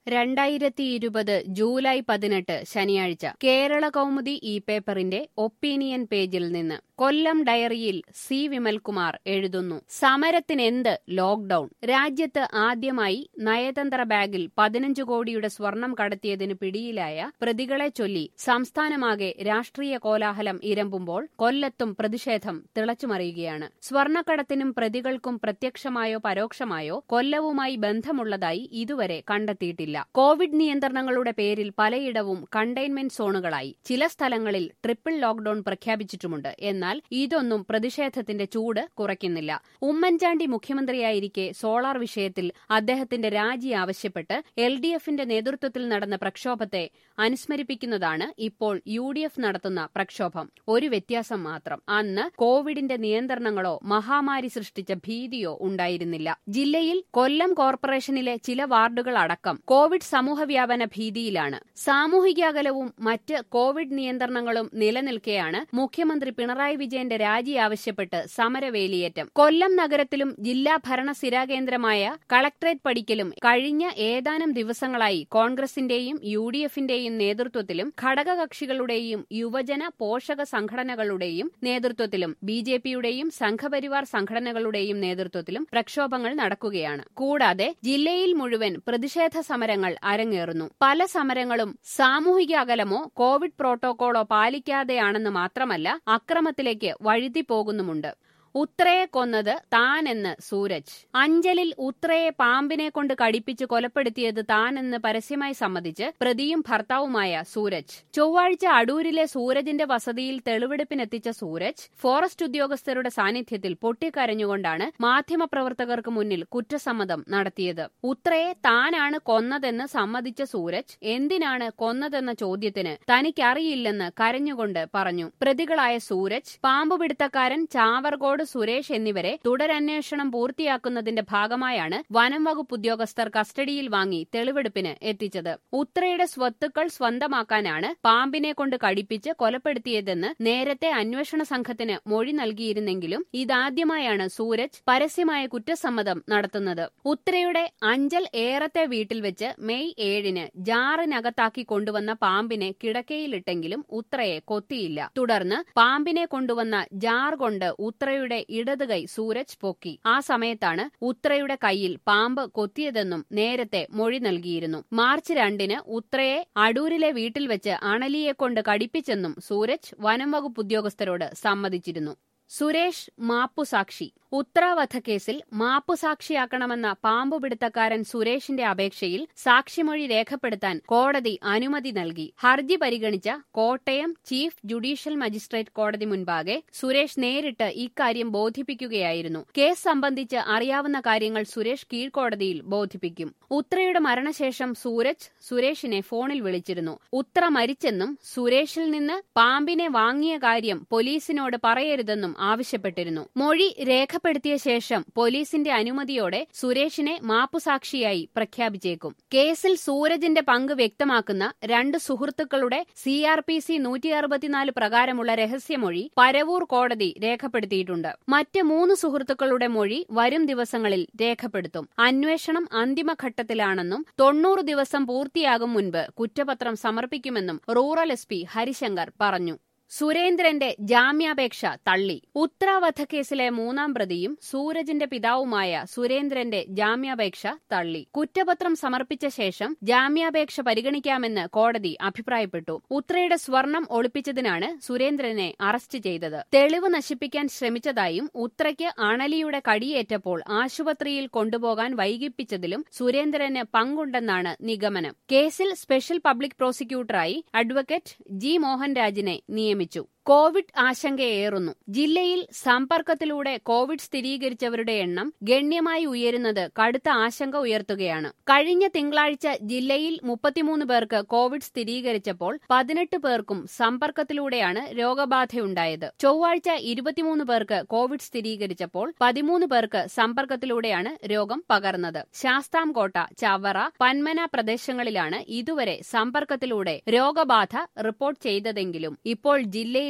രണ്ടായിരത്തി ഇരുപത് ജൂലൈ പതിനെട്ട് ശനിയാഴ്ച കേരള കൗമുദി ഈ പേപ്പറിന്റെ ഒപ്പീനിയൻ പേജിൽ നിന്ന് കൊല്ലം ഡയറിയിൽ സി വിമൽകുമാർ എഴുതുന്നു സമരത്തിനെന്ത് ലോക്ഡൌൺ രാജ്യത്ത് ആദ്യമായി നയതന്ത്ര ബാഗിൽ പതിനഞ്ച് കോടിയുടെ സ്വർണം കടത്തിയതിന് പിടിയിലായ പ്രതികളെ ചൊല്ലി സംസ്ഥാനമാകെ രാഷ്ട്രീയ കോലാഹലം ഇരമ്പുമ്പോൾ കൊല്ലത്തും പ്രതിഷേധം തിളച്ചുമറിയുകയാണ് സ്വർണക്കടത്തിനും പ്രതികൾക്കും പ്രത്യക്ഷമായോ പരോക്ഷമായോ കൊല്ലവുമായി ബന്ധമുള്ളതായി ഇതുവരെ കണ്ടെത്തിയിട്ടില്ല കോവിഡ് നിയന്ത്രണങ്ങളുടെ പേരിൽ പലയിടവും കണ്ടെയ്ൻമെന്റ് സോണുകളായി ചില സ്ഥലങ്ങളിൽ ട്രിപ്പിൾ ലോക്ഡൌൺ പ്രഖ്യാപിച്ചിട്ടുമുണ്ട് എന്നാൽ ഇതൊന്നും പ്രതിഷേധത്തിന്റെ ചൂട് കുറയ്ക്കുന്നില്ല ഉമ്മൻചാണ്ടി മുഖ്യമന്ത്രിയായിരിക്കെ സോളാർ വിഷയത്തിൽ അദ്ദേഹത്തിന്റെ രാജി ആവശ്യപ്പെട്ട് എൽ ഡി എഫിന്റെ നേതൃത്വത്തിൽ നടന്ന പ്രക്ഷോഭത്തെ അനുസ്മരിപ്പിക്കുന്നതാണ് ഇപ്പോൾ യു ഡി എഫ് നടത്തുന്ന പ്രക്ഷോഭം ഒരു വ്യത്യാസം മാത്രം അന്ന് കോവിഡിന്റെ നിയന്ത്രണങ്ങളോ മഹാമാരി സൃഷ്ടിച്ച ഭീതിയോ ഉണ്ടായിരുന്നില്ല ജില്ലയിൽ കൊല്ലം കോർപ്പറേഷനിലെ ചില വാർഡുകൾ അടക്കം കോവിഡ് സമൂഹവ്യാപന ഭീതിയിലാണ് സാമൂഹിക അകലവും മറ്റ് കോവിഡ് നിയന്ത്രണങ്ങളും നിലനിൽക്കെയാണ് മുഖ്യമന്ത്രി പിണറായി വിജയന്റെ രാജി ആവശ്യപ്പെട്ട് സമരവേലിയേറ്റം കൊല്ലം നഗരത്തിലും ജില്ലാ ഭരണ സ്ഥിരാകേന്ദ്രമായ കളക്ടറേറ്റ് പടിക്കലും കഴിഞ്ഞ ഏതാനും ദിവസങ്ങളായി കോൺഗ്രസിന്റെയും യു ഡി എഫിന്റെയും നേതൃത്വത്തിലും ഘടകകക്ഷികളുടെയും യുവജന പോഷക സംഘടനകളുടെയും നേതൃത്വത്തിലും ബി ജെ പിയുടെയും സംഘപരിവാർ സംഘടനകളുടെയും നേതൃത്വത്തിലും പ്രക്ഷോഭങ്ങൾ നടക്കുകയാണ് കൂടാതെ ജില്ലയിൽ മുഴുവൻ പ്രതിഷേധ സമരങ്ങൾ അരങ്ങേറുന്നു പല സമരങ്ങളും സാമൂഹിക അകലമോ കോവിഡ് പ്രോട്ടോകോളോ പാലിക്കാതെയാണെന്ന് മാത്രമല്ല അക്രമത്തിലേക്ക് വഴുതി പോകുന്നുമുണ്ട് ഉത്രയെ കൊന്നത് താനെന്ന് സൂരജ് അഞ്ചലിൽ ഉത്രയെ പാമ്പിനെ കൊണ്ട് കടിപ്പിച്ച് കൊലപ്പെടുത്തിയത് താനെന്ന് പരസ്യമായി സമ്മതിച്ച് പ്രതിയും ഭർത്താവുമായ സൂരജ് ചൊവ്വാഴ്ച അടൂരിലെ സൂരജിന്റെ വസതിയിൽ തെളിവെടുപ്പിനെത്തിച്ച സൂരജ് ഫോറസ്റ്റ് ഉദ്യോഗസ്ഥരുടെ സാന്നിധ്യത്തിൽ പൊട്ടിക്കരഞ്ഞുകൊണ്ടാണ് മാധ്യമപ്രവർത്തകർക്ക് മുന്നിൽ കുറ്റസമ്മതം നടത്തിയത് ഉത്രയെ താനാണ് കൊന്നതെന്ന് സമ്മതിച്ച സൂരജ് എന്തിനാണ് കൊന്നതെന്ന ചോദ്യത്തിന് തനിക്കറിയില്ലെന്ന് കരഞ്ഞുകൊണ്ട് പറഞ്ഞു പ്രതികളായ സൂരജ് പാമ്പുപിടുത്തക്കാരൻ ചാവർകോട് സുരേഷ് എന്നിവരെ തുടരന്വേഷണം പൂർത്തിയാക്കുന്നതിന്റെ ഭാഗമായാണ് വനം വകുപ്പ് ഉദ്യോഗസ്ഥർ കസ്റ്റഡിയിൽ വാങ്ങി തെളിവെടുപ്പിന് എത്തിച്ചത് ഉത്രയുടെ സ്വത്തുക്കൾ സ്വന്തമാക്കാനാണ് പാമ്പിനെ കൊണ്ട് കടിപ്പിച്ച് കൊലപ്പെടുത്തിയതെന്ന് നേരത്തെ അന്വേഷണ സംഘത്തിന് മൊഴി നൽകിയിരുന്നെങ്കിലും ഇതാദ്യമായാണ് സൂരജ് പരസ്യമായ കുറ്റസമ്മതം നടത്തുന്നത് ഉത്രയുടെ അഞ്ചൽ ഏറത്തെ വീട്ടിൽ വെച്ച് മെയ് ഏഴിന് ജാറിനകത്താക്കി കൊണ്ടുവന്ന പാമ്പിനെ കിടക്കയിലിട്ടെങ്കിലും ഉത്രയെ കൊത്തിയില്ല തുടർന്ന് പാമ്പിനെ കൊണ്ടുവന്ന ജാർ കൊണ്ട് ഉത്രയുടെ ഇടത് കൈ സൂരജ് പൊക്കി ആ സമയത്താണ് ഉത്രയുടെ കൈയിൽ പാമ്പ് കൊത്തിയതെന്നും നേരത്തെ മൊഴി നൽകിയിരുന്നു മാർച്ച് രണ്ടിന് ഉത്രയെ അടൂരിലെ വീട്ടിൽ വെച്ച് അണലിയെക്കൊണ്ട് കടിപ്പിച്ചെന്നും സൂരജ് വനം വകുപ്പ് ഉദ്യോഗസ്ഥരോട് സമ്മതിച്ചിരുന്നു സുരേഷ് മാപ്പുസാക്ഷി ഉത്ര വധക്കേസിൽ മാപ്പുസാക്ഷിയാക്കണമെന്ന പാമ്പുപിടുത്തക്കാരൻ സുരേഷിന്റെ അപേക്ഷയിൽ സാക്ഷിമൊഴി രേഖപ്പെടുത്താൻ കോടതി അനുമതി നൽകി ഹർജി പരിഗണിച്ച കോട്ടയം ചീഫ് ജുഡീഷ്യൽ മജിസ്ട്രേറ്റ് കോടതി മുൻപാകെ സുരേഷ് നേരിട്ട് ഇക്കാര്യം ബോധിപ്പിക്കുകയായിരുന്നു കേസ് സംബന്ധിച്ച് അറിയാവുന്ന കാര്യങ്ങൾ സുരേഷ് കീഴ്ക്കോടതിയിൽ ബോധിപ്പിക്കും ഉത്രയുടെ മരണശേഷം സൂരജ് സുരേഷിനെ ഫോണിൽ വിളിച്ചിരുന്നു ഉത്ര മരിച്ചെന്നും സുരേഷിൽ നിന്ന് പാമ്പിനെ വാങ്ങിയ കാര്യം പോലീസിനോട് പറയരുതെന്നും ആവശ്യപ്പെട്ടിരുന്നു മൊഴി രേഖപ്പെടുത്തിയ ശേഷം പോലീസിന്റെ അനുമതിയോടെ സുരേഷിനെ മാപ്പുസാക്ഷിയായി പ്രഖ്യാപിച്ചേക്കും കേസിൽ സൂരജിന്റെ പങ്ക് വ്യക്തമാക്കുന്ന രണ്ട് സുഹൃത്തുക്കളുടെ സി ആർ പി സി നൂറ്റി അറുപത്തിനാല് പ്രകാരമുള്ള രഹസ്യമൊഴി പരവൂർ കോടതി രേഖപ്പെടുത്തിയിട്ടുണ്ട് മറ്റ് മൂന്ന് സുഹൃത്തുക്കളുടെ മൊഴി വരും ദിവസങ്ങളിൽ രേഖപ്പെടുത്തും അന്വേഷണം അന്തിമഘട്ടത്തിലാണെന്നും തൊണ്ണൂറ് ദിവസം പൂർത്തിയാകും മുൻപ് കുറ്റപത്രം സമർപ്പിക്കുമെന്നും റൂറൽ എസ് പി ഹരിശങ്കർ പറഞ്ഞു സുരേന്ദ്രന്റെ ജാമ്യാപേക്ഷ തള്ളി ഉത്ര വധക്കേസിലെ മൂന്നാം പ്രതിയും സൂരജിന്റെ പിതാവുമായ സുരേന്ദ്രന്റെ ജാമ്യാപേക്ഷ തള്ളി കുറ്റപത്രം സമർപ്പിച്ച ശേഷം ജാമ്യാപേക്ഷ പരിഗണിക്കാമെന്ന് കോടതി അഭിപ്രായപ്പെട്ടു ഉത്രയുടെ സ്വർണം ഒളിപ്പിച്ചതിനാണ് സുരേന്ദ്രനെ അറസ്റ്റ് ചെയ്തത് തെളിവ് നശിപ്പിക്കാൻ ശ്രമിച്ചതായും ഉത്രയ്ക്ക് അണലിയുടെ കടിയേറ്റപ്പോൾ ആശുപത്രിയിൽ കൊണ്ടുപോകാൻ വൈകിപ്പിച്ചതിലും സുരേന്ദ്രന് പങ്കുണ്ടെന്നാണ് നിഗമനം കേസിൽ സ്പെഷ്യൽ പബ്ലിക് പ്രോസിക്യൂട്ടറായി അഡ്വക്കേറ്റ് ജി മോഹൻരാജിനെ നിയമിച്ചു നിയമിച്ചു കോവിഡ് ആശങ്കയേറുന്നു ജില്ലയിൽ സമ്പർക്കത്തിലൂടെ കോവിഡ് സ്ഥിരീകരിച്ചവരുടെ എണ്ണം ഗണ്യമായി ഉയരുന്നത് കടുത്ത ആശങ്ക ഉയർത്തുകയാണ് കഴിഞ്ഞ തിങ്കളാഴ്ച ജില്ലയിൽ മുപ്പത്തിമൂന്ന് പേർക്ക് കോവിഡ് സ്ഥിരീകരിച്ചപ്പോൾ പതിനെട്ട് പേർക്കും സമ്പർക്കത്തിലൂടെയാണ് രോഗബാധയുണ്ടായത് ചൊവ്വാഴ്ച ഇരുപത്തിമൂന്ന് പേർക്ക് കോവിഡ് സ്ഥിരീകരിച്ചപ്പോൾ പതിമൂന്ന് പേർക്ക് സമ്പർക്കത്തിലൂടെയാണ് രോഗം പകർന്നത് ശാസ്താംകോട്ട ചവറ പന്മന പ്രദേശങ്ങളിലാണ് ഇതുവരെ സമ്പർക്കത്തിലൂടെ രോഗബാധ റിപ്പോർട്ട് ചെയ്തതെങ്കിലും ഇപ്പോൾ ജില്ലയിൽ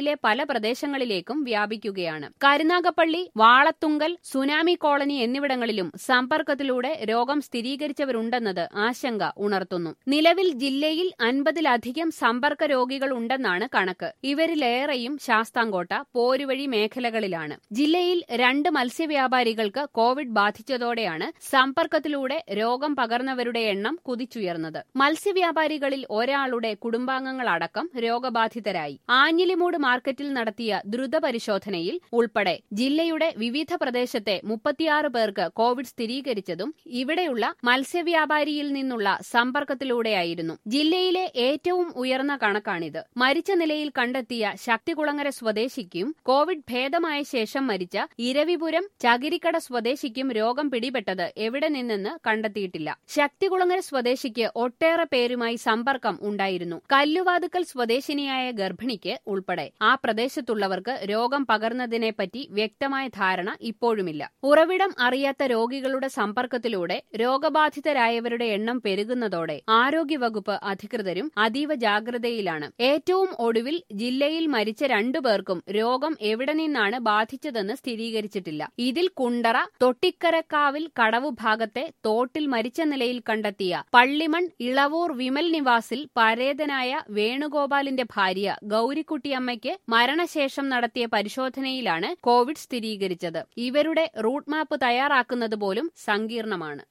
ജില്ലയിലെ പല പ്രദേശങ്ങളിലേക്കും വ്യാപിക്കുകയാണ് കരുനാഗപ്പള്ളി വാളത്തുങ്കൽ സുനാമി കോളനി എന്നിവിടങ്ങളിലും സമ്പർക്കത്തിലൂടെ രോഗം സ്ഥിരീകരിച്ചവരുണ്ടെന്നത് ആശങ്ക ഉണർത്തുന്നു നിലവിൽ ജില്ലയിൽ അൻപതിലധികം സമ്പർക്ക രോഗികൾ ഉണ്ടെന്നാണ് കണക്ക് ഇവരിലേറെയും ശാസ്താംകോട്ട പോരുവഴി മേഖലകളിലാണ് ജില്ലയിൽ രണ്ട് മത്സ്യവ്യാപാരികൾക്ക് കോവിഡ് ബാധിച്ചതോടെയാണ് സമ്പർക്കത്തിലൂടെ രോഗം പകർന്നവരുടെ എണ്ണം കുതിച്ചുയർന്നത് മത്സ്യവ്യാപാരികളിൽ ഒരാളുടെ കുടുംബാംഗങ്ങളടക്കം രോഗബാധിതരായി ആഞ്ഞിലിമൂട് മാർക്കറ്റിൽ നടത്തിയ ദ്രുത പരിശോധനയിൽ ഉൾപ്പെടെ ജില്ലയുടെ വിവിധ പ്രദേശത്തെ മുപ്പത്തിയാറ് പേർക്ക് കോവിഡ് സ്ഥിരീകരിച്ചതും ഇവിടെയുള്ള മത്സ്യവ്യാപാരിയിൽ നിന്നുള്ള സമ്പർക്കത്തിലൂടെയായിരുന്നു ജില്ലയിലെ ഏറ്റവും ഉയർന്ന കണക്കാണിത് മരിച്ച നിലയിൽ കണ്ടെത്തിയ ശക്തികുളങ്ങര സ്വദേശിക്കും കോവിഡ് ഭേദമായ ശേഷം മരിച്ച ഇരവിപുരം ചകിരിക്കട സ്വദേശിക്കും രോഗം പിടിപെട്ടത് എവിടെ നിന്നെന്ന് കണ്ടെത്തിയിട്ടില്ല ശക്തികുളങ്ങര സ്വദേശിക്ക് ഒട്ടേറെ പേരുമായി സമ്പർക്കം ഉണ്ടായിരുന്നു കല്ലുവാതുക്കൽ സ്വദേശിനിയായ ഗർഭിണിക്ക് ഉൾപ്പെടെ ആ പ്രദേശത്തുള്ളവർക്ക് രോഗം പകർന്നതിനെപ്പറ്റി വ്യക്തമായ ധാരണ ഇപ്പോഴുമില്ല ഉറവിടം അറിയാത്ത രോഗികളുടെ സമ്പർക്കത്തിലൂടെ രോഗബാധിതരായവരുടെ എണ്ണം പെരുകുന്നതോടെ ആരോഗ്യവകുപ്പ് അധികൃതരും അതീവ ജാഗ്രതയിലാണ് ഏറ്റവും ഒടുവിൽ ജില്ലയിൽ മരിച്ച രണ്ടുപേർക്കും രോഗം എവിടെ നിന്നാണ് ബാധിച്ചതെന്ന് സ്ഥിരീകരിച്ചിട്ടില്ല ഇതിൽ കുണ്ടറ തൊട്ടിക്കരക്കാവിൽ കടവു ഭാഗത്തെ തോട്ടിൽ മരിച്ച നിലയിൽ കണ്ടെത്തിയ പള്ളിമൺ ഇളവൂർ വിമൽ നിവാസിൽ പരേതനായ വേണുഗോപാലിന്റെ ഭാര്യ ഗൌരിക്കുട്ടിയമ്മയ്ക്ക് മരണശേഷം നടത്തിയ പരിശോധനയിലാണ് കോവിഡ് സ്ഥിരീകരിച്ചത് ഇവരുടെ റൂട്ട് മാപ്പ് തയ്യാറാക്കുന്നത് പോലും സങ്കീർണമാണ്